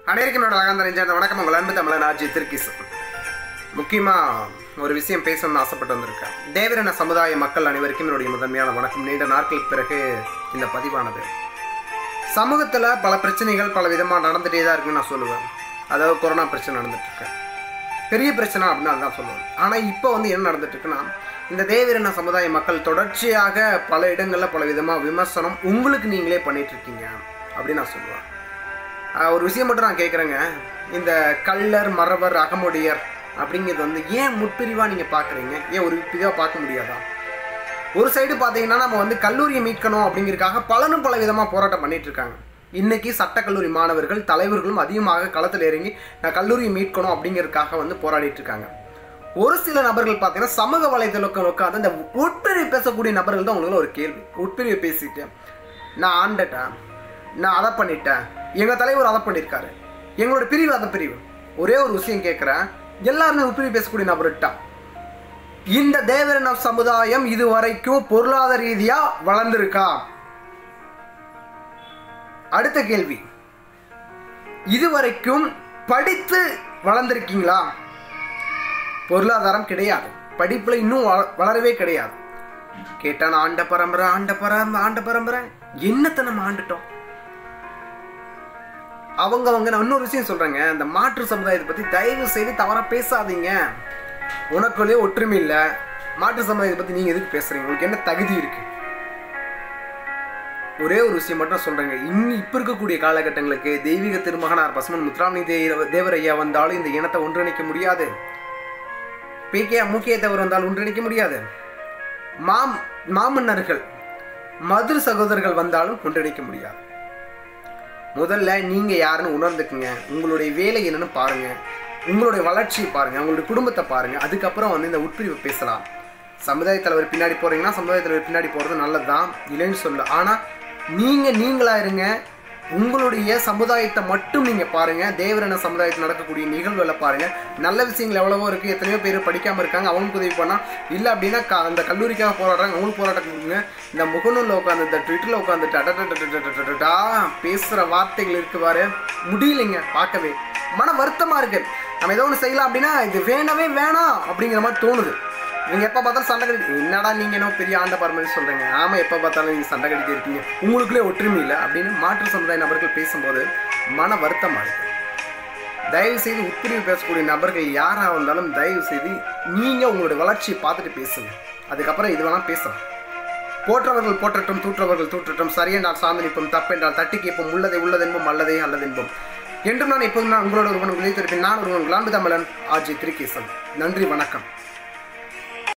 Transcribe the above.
அனைவருக்கும் என்னோட அழகாந்த நெஞ்சார்ந்த வணக்கம் உங்கள் அன்பு தமிழன் ஆட்சி திருக்கிஸ் முக்கியமாக ஒரு விஷயம் பேசணும்னு ஆசைப்பட்டு வந்திருக்கேன் தேவரின சமுதாய மக்கள் அனைவருக்கும் என்னுடைய முதன்மையான வணக்கம் நீண்ட நாட்களுக்கு பிறகு இந்த பதிவானது சமூகத்தில் பல பிரச்சனைகள் பல விதமாக நடந்துகிட்டே தான் இருக்குன்னு நான் சொல்லுவேன் அதாவது கொரோனா பிரச்சனை நடந்துட்டு இருக்கு பெரிய பிரச்சனை அப்படின்னு அதுதான் சொல்லுவேன் ஆனால் இப்போ வந்து என்ன நடந்துட்டு இருக்குன்னா இந்த தேவரின சமுதாய மக்கள் தொடர்ச்சியாக பல இடங்களில் பல விதமாக விமர்சனம் உங்களுக்கு நீங்களே பண்ணிட்டு இருக்கீங்க அப்படின்னு நான் சொல்லுவேன் ஆஹ் ஒரு விஷயம் மட்டும் நான் கேட்குறேங்க இந்த கள்ளர் மறவர் அகமுடையர் அப்படிங்கிறது வந்து ஏன் முற்பிரிவாக நீங்கள் பார்க்குறீங்க ஏன் ஒரு பிரிவாக பார்க்க முடியாதா ஒரு சைடு பார்த்தீங்கன்னா நம்ம வந்து கல்லூரியை மீட்கணும் அப்படிங்கிறதுக்காக பலரும் பல விதமாக போராட்டம் பண்ணிட்டு இருக்காங்க இன்னைக்கு சட்டக்கல்லூரி மாணவர்கள் தலைவர்களும் அதிகமாக களத்தில் இறங்கி நான் கல்லூரியை மீட்கணும் அப்படிங்கிறதுக்காக வந்து போராடிட்டு இருக்காங்க ஒரு சில நபர்கள் பார்த்தீங்கன்னா சமூக வலைதளத்தில் உட்காந்து இந்த உட்பிரிவு பேசக்கூடிய நபர்கள் தான் உங்களுக்கு ஒரு கேள்வி உட்பிரிவை பேசிட்டு நான் ஆண்டுட்டேன் நான் அதை பண்ணிட்டேன் எங்கள் தலைவர் அதை பண்ணியிருக்காரு எங்களோட பிரிவு அந்த பிரிவு ஒரே ஒரு விஷயம் கேட்குறேன் எல்லாருமே உட்பிரிவு பேசக்கூடிய நபர்கிட்ட இந்த தேவரின சமுதாயம் இது வரைக்கும் பொருளாதார ரீதியா வளர்ந்திருக்கா அடுத்த கேள்வி இதுவரைக்கும் படித்து வளர்ந்திருக்கீங்களா பொருளாதாரம் கிடையாது படிப்புல இன்னும் வள- வளரவே கிடையாது கேட்டான் ஆண்ட பரம்பரை ஆண்ட பரம்பரை ஆண்ட பரம்பரை என்னத்தை நம்ம ஆண்டுட்டோம் அவங்க அவங்க நான் இன்னொரு விஷயம் சொல்றேங்க அந்த மாற்று சமுதாயத்தை பத்தி தயவு செய்து தவறா பேசாதீங்க உனக்குள்ளே ஒற்றுமை இல்லை மாற்று சமுதாயத்தை பத்தி நீங்க எதுக்கு பேசுறீங்க உங்களுக்கு என்ன தகுதி இருக்கு ஒரே ஒரு விஷயம் மட்டும் சொல்றேங்க இன்னும் இப்ப இருக்கக்கூடிய காலகட்டங்களுக்கு தெய்வீக திருமகனார் பசுமன் முத்துராமணி தேவ தேவரையா வந்தாலும் இந்த இனத்தை ஒன்றிணைக்க முடியாது பிகே முக்கிய தவறு வந்தால் ஒன்றிணைக்க முடியாது மாம் மாமன்னர்கள் மதுர சகோதரர்கள் வந்தாலும் ஒன்றிணைக்க முடியாது முதல்ல நீங்க யாருன்னு உணர்ந்துக்குங்க உங்களுடைய வேலை என்னன்னு பாருங்க உங்களுடைய வளர்ச்சியை பாருங்க உங்களுடைய குடும்பத்தை பாருங்க அதுக்கப்புறம் வந்து இந்த உட்பிரிவை பேசலாம் சமுதாய தலைவர் பின்னாடி போறீங்கன்னா சமுதாய தலைவர் பின்னாடி போறது நல்லதுதான் இல்லைன்னு சொல்ல ஆனா நீங்க நீங்களா இருங்க உங்களுடைய சமுதாயத்தை மட்டும் நீங்க பாருங்க தேவரன சமுதாயத்தில் நடக்கக்கூடிய நிகழ்வுகளை பாருங்க நல்ல விஷயங்கள் எவ்வளவோ இருக்கு எத்தனையோ பேர் படிக்காம இருக்காங்க அவங்களுக்கு உதவி பண்ணா இல்ல அப்படின்னா க- அந்த கல்லூரிக்காக போராடுறாங்க அவங்களுக்கு போராட்டம் கொடுங்க இந்த முகநூல்ல உட்காந்து இந்த ட்விட்டர்ல உட்காந்துட்டு அடடடடடடடடா பேசுற வார்த்தைகள் இருக்கு பாரு முடியலைங்க பார்க்கவே மன வருத்தமா இருக்கு நம்ம ஏதோ ஒன்று செய்யலாம் அப்படின்னா இது வேணவே வேணாம் அப்படிங்கிற மாதிரி தோணுது நீங்க எப்ப பார்த்தாலும் சண்டை கட்டி என்னடா நீங்க என்ன பெரிய ஆண்ட பரம்பரை சொல்றீங்க ஆமா எப்ப பார்த்தாலும் நீங்க சண்டை கட்டிட்டு இருக்கீங்க உங்களுக்குள்ளே ஒற்றுமை இல்லை அப்படின்னு மாற்று சமுதாய நபர்கள் பேசும்போது மன வருத்தமா இருக்கு தயவு செய்து உட்பிரிவு பேசக்கூடிய நபர்கள் யாரா இருந்தாலும் தயவு செய்து நீங்க உங்களுடைய வளர்ச்சியை பார்த்துட்டு பேசுங்க அதுக்கப்புறம் இது வேணாம் பேசலாம் போற்றவர்கள் போற்றட்டும் தூற்றவர்கள் தூற்றட்டும் சரியென்றால் சார்ந்து நிற்போம் தப்பென்றால் தட்டி கேட்போம் உள்ளதை உள்ளதென்போம் அல்லதே அல்லதென்போம் என்றும் நான் எப்போதும் நான் உங்களோட ஒருவன் விளைத்திருப்பேன் நான் ஒருவன் குலாம்பு தமிழன் ஆஜி திருக்கேசன் நன்றி வணக்கம்